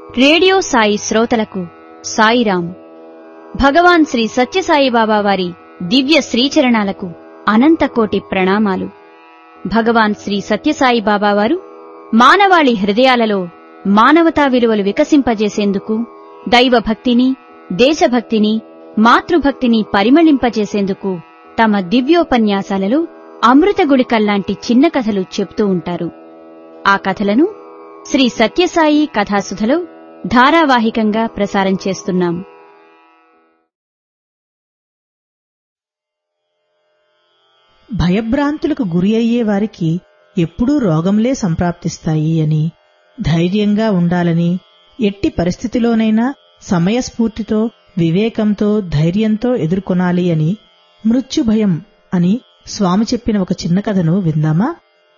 radio Sai శ్రోతలకు సాయిరాం భగవాన్ శ్రీ సత్యసాయిబాబా వారి దివ్య శ్రీచరణాలకు అనంతకోటి ప్రణామాలు భగవాన్ శ్రీ సత్యసాయిబాబా వారు మానవాళి హృదయాలలో మానవతా విలువలు వికసింపజేసేందుకు దైవభక్తిని దేశభక్తిని మాతృభక్తిని పరిమళింపజేసేందుకు తమ దివ్యోపన్యాసాలలో అమృత గుళికల్లాంటి చిన్న కథలు చెప్తూ ఉంటారు ఆ కథలను శ్రీ సత్యసాయి కథాసుధలో ధారావాహికంగా ప్రసారం చేస్తున్నాం భయభ్రాంతులకు గురి అయ్యే వారికి ఎప్పుడూ రోగంలే సంప్రాప్తిస్తాయి అని ధైర్యంగా ఉండాలని ఎట్టి పరిస్థితిలోనైనా సమయస్ఫూర్తితో వివేకంతో ధైర్యంతో ఎదుర్కొనాలి అని మృత్యుభయం అని స్వామి చెప్పిన ఒక చిన్న కథను విందామా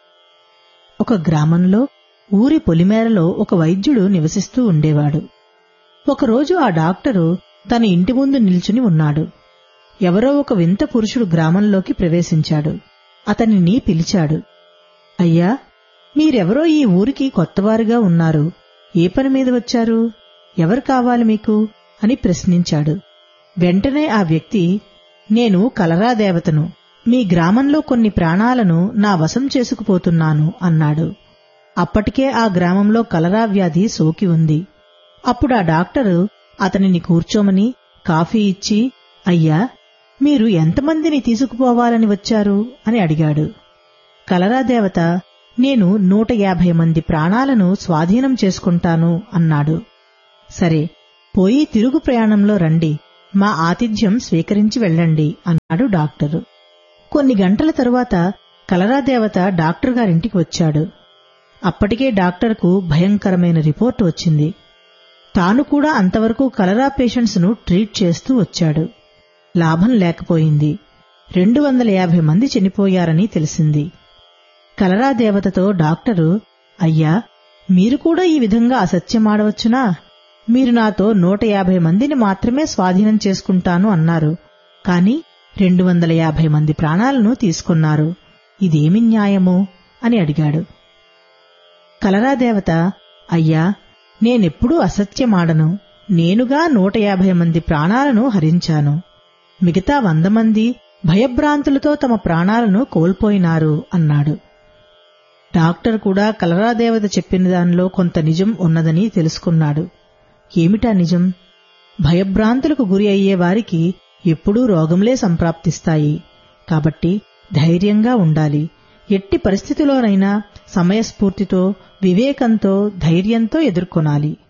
ఒక గ్రామంలో ఊరి పొలిమేరలో ఒక వైద్యుడు నివసిస్తూ ఉండేవాడు ఒకరోజు ఆ డాక్టరు తన ఇంటి ముందు నిల్చుని ఉన్నాడు ఎవరో ఒక వింత పురుషుడు గ్రామంలోకి ప్రవేశించాడు అతనిని పిలిచాడు అయ్యా మీరెవరో ఈ ఊరికి కొత్తవారుగా ఉన్నారు ఏ పని మీద వచ్చారు ఎవరు కావాలి మీకు అని ప్రశ్నించాడు వెంటనే ఆ వ్యక్తి నేను కలరా దేవతను మీ గ్రామంలో కొన్ని ప్రాణాలను నా వశం చేసుకుపోతున్నాను అన్నాడు అప్పటికే ఆ గ్రామంలో కలరా వ్యాధి సోకి ఉంది అప్పుడు ఆ డాక్టరు అతనిని కూర్చోమని కాఫీ ఇచ్చి అయ్యా మీరు ఎంతమందిని తీసుకుపోవాలని వచ్చారు అని అడిగాడు కలరా దేవత నేను నూట యాభై మంది ప్రాణాలను స్వాధీనం చేసుకుంటాను అన్నాడు సరే పోయి తిరుగు ప్రయాణంలో రండి మా ఆతిథ్యం స్వీకరించి వెళ్ళండి అన్నాడు డాక్టరు కొన్ని గంటల తరువాత కలరా దేవత డాక్టర్ గారింటికి వచ్చాడు అప్పటికే డాక్టర్కు భయంకరమైన రిపోర్టు వచ్చింది తాను కూడా అంతవరకు కలరా పేషెంట్స్ ను ట్రీట్ చేస్తూ వచ్చాడు లాభం లేకపోయింది రెండు వందల యాభై మంది చనిపోయారని తెలిసింది కలరా దేవతతో డాక్టరు అయ్యా మీరు కూడా ఈ విధంగా అసత్యమాడవచ్చునా మీరు నాతో నూట యాభై మందిని మాత్రమే స్వాధీనం చేసుకుంటాను అన్నారు కాని రెండు వందల యాభై మంది ప్రాణాలను తీసుకున్నారు ఇదేమి న్యాయము అని అడిగాడు కలరాదేవత అయ్యా నేనెప్పుడూ అసత్యమాడను నేనుగా నూట యాభై మంది ప్రాణాలను హరించాను మిగతా వంద మంది భయభ్రాంతులతో తమ ప్రాణాలను కోల్పోయినారు అన్నాడు డాక్టర్ కూడా కలరాదేవత చెప్పిన దానిలో కొంత నిజం ఉన్నదని తెలుసుకున్నాడు ఏమిటా నిజం భయభ్రాంతులకు గురి అయ్యే వారికి ఎప్పుడూ రోగంలే సంప్రాప్తిస్తాయి కాబట్టి ధైర్యంగా ఉండాలి ఎట్టి పరిస్థితిలోనైనా సమయస్ఫూర్తితో వివేకంతో ధైర్యంతో ఎదుర్కొనాలి